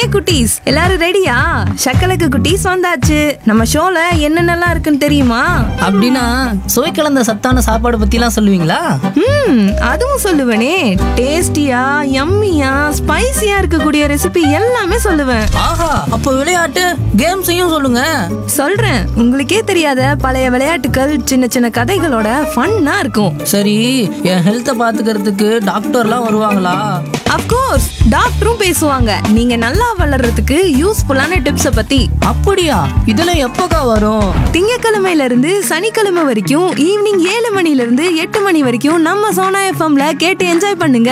குட்டீஸ் எல்லாரும் ரெடியா சக்கலக்கு குட்டீஸ் வந்தாச்சு நம்ம ஷோல என்னென்னலாம் இருக்குன்னு தெரியுமா அப்படின்னா சுவை கலந்த சத்தான சாப்பாடு பத்திலாம் சொல்லுவீங்களா ம் அதுவும் சொல்லுவேனே டேஸ்டியா யம்மியா ஸ்பைசியா இருக்கக்கூடிய ரெசிபி எல்லாமே சொல்லுவேன் ஆஹா அப்போ விளையாட்டு கேம்ஸையும் சொல்லுங்க சொல்றேன் உங்களுக்கே தெரியாத பழைய விளையாட்டுகள் சின்ன சின்ன கதைகளோட ஃபன்னா இருக்கும் சரி என் ஹெல்த்தை பாத்துக்கிறதுக்கு டாக்டர்லாம் வருவாங்களா அப்கோர்ஸ் டாக்டரும் பேசுவாங்க நீங்க நல்லா வளர்றதுக்கு யூஸ்ஃபுல்லான டிப்ஸ பத்தி அப்படியா இதெல்லாம் எப்போக்கா வரும் திங்கக்கிழமையில இருந்து சனிக்கிழமை வரைக்கும் ஈவினிங் ஏழு மணில இருந்து எட்டு மணி வரைக்கும் நம்ம சோனா எஃப்எம்ல கேட்டு என்ஜாய் பண்ணுங்க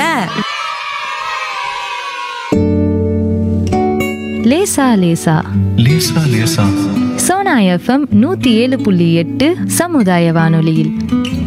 லேசா லேசா லேசா லேசா சோனா எஃப்எம் நூத்தி ஏழு புள்ளி எட்டு சமுதாய வானொலியில்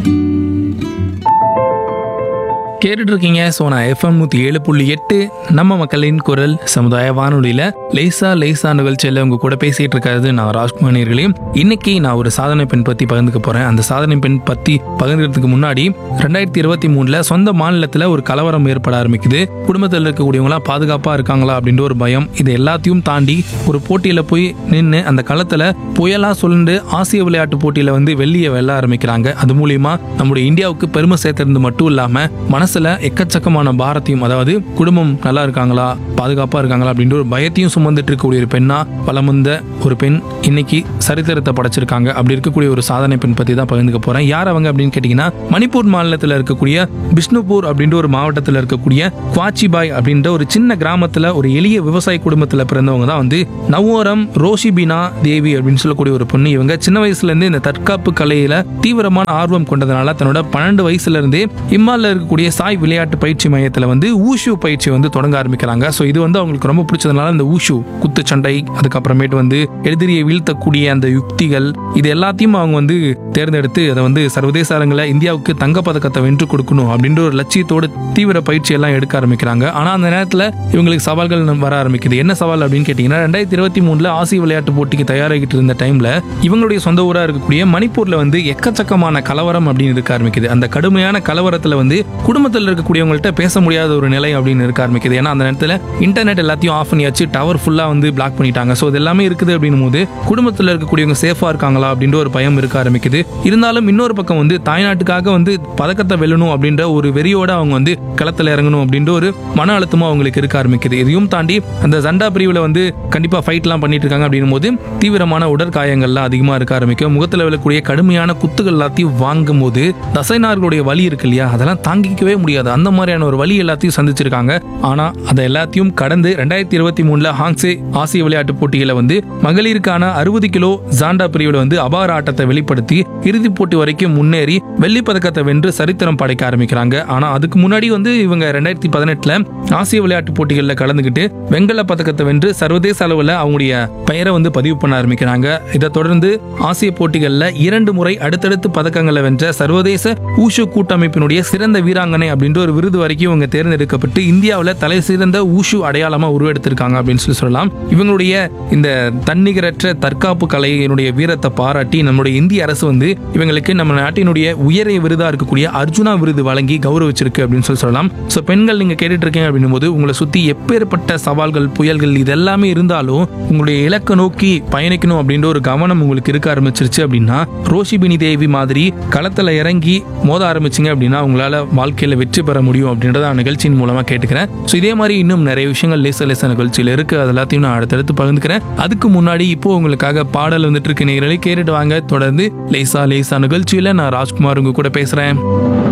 கேட்டுட்டு இருக்கீங்க சோனா எஃப்எம் நூற்றி ஏழு புள்ளி எட்டு நம்ம மக்களின் குரல் சமுதாய வானொலியில் லேசா லேசா நிகழ்ச்சியில் உங்க கூட பேசிட்டு இருக்காது நான் ராஜ்குமார் நேர்களையும் இன்னைக்கு நான் ஒரு சாதனை பெண் பற்றி பகிர்ந்துக்க போறேன் அந்த சாதனை பெண் பற்றி பகிர்ந்துக்கிறதுக்கு முன்னாடி ரெண்டாயிரத்தி இருபத்தி மூணுல சொந்த மாநிலத்தில் ஒரு கலவரம் ஏற்பட ஆரம்பிக்குது குடும்பத்தில் இருக்கக்கூடியவங்களாம் பாதுகாப்பாக இருக்காங்களா அப்படின்ற ஒரு பயம் இது எல்லாத்தையும் தாண்டி ஒரு போட்டியில் போய் நின்று அந்த களத்தில் புயலா சொல்லிட்டு ஆசிய விளையாட்டு போட்டியில் வந்து வெள்ளியை வெல்ல ஆரம்பிக்கிறாங்க அது மூலியமா நம்முடைய இந்தியாவுக்கு பெருமை சேர்த்துறது மட்டும் இல்லாம மனசுல எக்கச்சக்கமான பாரத்தையும் அதாவது குடும்பம் நல்லா இருக்காங்களா பாதுகாப்பா இருக்காங்களா அப்படின்ற ஒரு பயத்தையும் சுமந்துட்டு இருக்கக்கூடிய ஒரு பெண்ணா பலம் வந்த ஒரு பெண் இன்னைக்கு சரித்திரத்தை படைச்சிருக்காங்க அப்படி இருக்கக்கூடிய ஒரு சாதனை பெண் பத்தி தான் பகிர்ந்துக்க போறேன் யார் அவங்க அப்படின்னு கேட்டீங்கன்னா மணிப்பூர் மாநிலத்தில் இருக்கக்கூடிய பிஷ்ணுபூர் அப்படின்ற ஒரு மாவட்டத்தில் இருக்கக்கூடிய குவாச்சிபாய் அப்படின்ற ஒரு சின்ன கிராமத்துல ஒரு எளிய விவசாய குடும்பத்துல பிறந்தவங்க தான் வந்து நவோரம் ரோஷிபினா தேவி அப்படின்னு சொல்லக்கூடிய ஒரு பொண்ணு இவங்க சின்ன வயசுல இருந்து இந்த தற்காப்பு கலையில தீவிரமான ஆர்வம் கொண்டதுனால தன்னோட பன்னெண்டு வயசுல இருந்தே இம்மால இருக்கக்கூடிய சாய் விளையாட்டு பயிற்சி மையத்துல வந்து ஊஷு பயிற்சி வந்து தொடங்க ஆரம்பிக்கிறாங்க ஸோ இது வந்து அவங்களுக்கு ரொம்ப பிடிச்சதுனால இந்த ஊஷு குத்துச்சண்டை அதுக்கப்புறமேட்டு வந்து எதிரியை வீழ்த்தக்கூடிய அந்த யுக்திகள் இது எல்லாத்தையும் அவங்க வந்து தேர்ந்தெடுத்து அதை வந்து சர்வதேச அரங்கில் இந்தியாவுக்கு தங்க பதக்கத்தை வென்று கொடுக்கணும் அப்படின்ற ஒரு லட்சியத்தோடு தீவிர பயிற்சி எல்லாம் எடுக்க ஆரம்பிக்கிறாங்க ஆனா அந்த நேரத்தில் இவங்களுக்கு சவால்கள் வர ஆரம்பிக்குது என்ன சவால் அப்படின்னு கேட்டீங்கன்னா ரெண்டாயிரத்தி இருபத்தி மூணுல ஆசிய விளையாட்டு போட்டிக்கு தயாராகிட்டு இருந்த டைம்ல இவங்களுடைய சொந்த ஊரா இருக்கக்கூடிய மணிப்பூர்ல வந்து எக்கச்சக்கமான கலவரம் அப்படின்னு இருக்க ஆரம்பிக்குது அந்த கடுமையான கலவரத்துல வந்து குடும்பத்தில் இருக்கக்கூடியவங்கள்ட்ட பேச முடியாத ஒரு நிலை அப்படின்னு இருக்க ஆரம்பிக்குது ஏன்னா அந்த நேரத்தில் இன்டர்நெட் எல்லாத்தையும் ஆஃப் பண்ணியாச்சு டவர் ஃபுல்லா வந்து பிளாக் பண்ணிட்டாங்க ஸோ இது எல்லாமே இருக்குது அப்படின்னும் போது குடும்பத்தில் இருக்கக்கூடியவங்க சேஃபா இருக்காங்களா அப்படின்ற ஒரு பயம் இருக்க ஆரம்பிக்குது இருந்தாலும் இன்னொரு பக்கம் வந்து தாய்நாட்டுக்காக வந்து பதக்கத்தை வெல்லணும் அப்படின்ற ஒரு வெறியோட அவங்க வந்து களத்தில் இறங்கணும் அப்படின்ற ஒரு மன அழுத்தமும் அவங்களுக்கு இருக்க ஆரம்பிக்குது இதையும் தாண்டி அந்த ஜண்டா பிரிவில் வந்து கண்டிப்பாக ஃபைட்லாம் பண்ணிட்டு இருக்காங்க அப்படின்னும் போது தீவிரமான உடற்காயங்கள்லாம் அதிகமாக இருக்க ஆரம்பிக்கும் முகத்தில் விழக்கூடிய கடுமையான குத்துகள் எல்லாத்தையும் வாங்கும் போது தசைநார்களுடைய வலி இருக்கு இல்லையா அதெல்லாம் தாங்கிக்கவே முடியாது அந்த மாதிரியான ஒரு வலி எல்லாத்தையும் சந்திச்சிருக்காங்க ஆனால் அதை எல்லாத்தையும் கடந்து ரெண்டாயிரத்தி இருபத்தி மூணுல ஹாங்ஸே ஆசிய விளையாட்டு போட்டியில வந்து மகளிருக்கான அறுபது கிலோ ஜாண்டா பிரிவில் வந்து அபார ஆட்டத்தை வெளிப்படுத்தி இறுதிப் போட்டி வரைக்கும் முன்னேறி வெள்ளி பதக்கத்தை வென்று சரித்திரம் படைக்க ஆரம்பிக்கிறாங்க ஆனா அதுக்கு முன்னாடி வந்து இவங்க ரெண்டாயிரத்தி பதினெட்டுல ஆசிய விளையாட்டு போட்டிகளில் கலந்துக்கிட்டு வெங்கல பதக்கத்தை வென்று சர்வதேச அளவில் அவங்களுடைய பெயரை வந்து பதிவு பண்ண ஆரம்பிக்கிறாங்க இதை தொடர்ந்து ஆசிய போட்டிகளில் இரண்டு முறை அடுத்தடுத்து பதக்கங்களை வென்ற சர்வதேச ஊஷு கூட்டமைப்பினுடைய சிறந்த வீராங்கனை அப்படின்ற ஒரு விருது வரைக்கும் இவங்க தேர்ந்தெடுக்கப்பட்டு இந்தியாவில் தலை சிறந்த ஊஷு அடையாளமா உருவெடுத்திருக்காங்க அப்படின்னு சொல்லி சொல்லலாம் இவங்களுடைய இந்த தன்னிகரற்ற தற்காப்பு கலையினுடைய வீரத்தை பாராட்டி நம்முடைய இந்திய அரசு வந்து இவங்களுக்கு நம்ம நாட்டினுடைய உயரிய விருதா இருக்கக்கூடிய அர்ஜுனா விருது வழங்கி கௌரவிச்சிருக்கு அப்படின்னு சொல்லி சொல்லலாம் ஸோ பெண்கள் நீங்க கேட்டுட்டு இருக்கீங்க அப்படின்னும் போது உங்களை சுத்தி எப்பேற்பட்ட சவால்கள் புயல்கள் இது எல்லாமே இருந்தாலும் உங்களுடைய இலக்கை நோக்கி பயணிக்கணும் அப்படின்ற ஒரு கவனம் உங்களுக்கு இருக்க ஆரம்பிச்சிருச்சு அப்படின்னா ரோஷிபினி தேவி மாதிரி களத்துல இறங்கி மோத ஆரம்பிச்சிங்க அப்படின்னா உங்களால வாழ்க்கையில வெற்றி பெற முடியும் அப்படின்றத நான் நிகழ்ச்சியின் மூலமா கேட்டுக்கிறேன் ஸோ இதே மாதிரி இன்னும் நிறைய விஷயங்கள் லேச லேச நிகழ்ச்சியில் இருக்கு அது எல்லாத்தையும் நான் அடுத்தடுத்து பகிர்ந்துக்கிறேன் அதுக்கு முன்னாடி இப்போ உங்களுக்காக பாடல் வந்துட்டு இருக்கு நேரலை கேட்டுட்டு வாங்க தொடர்ந்து லேசா லேசா நிகழ்ச்சியில நான் ராஜ்குமார் உங்க கூட பேசுறேன்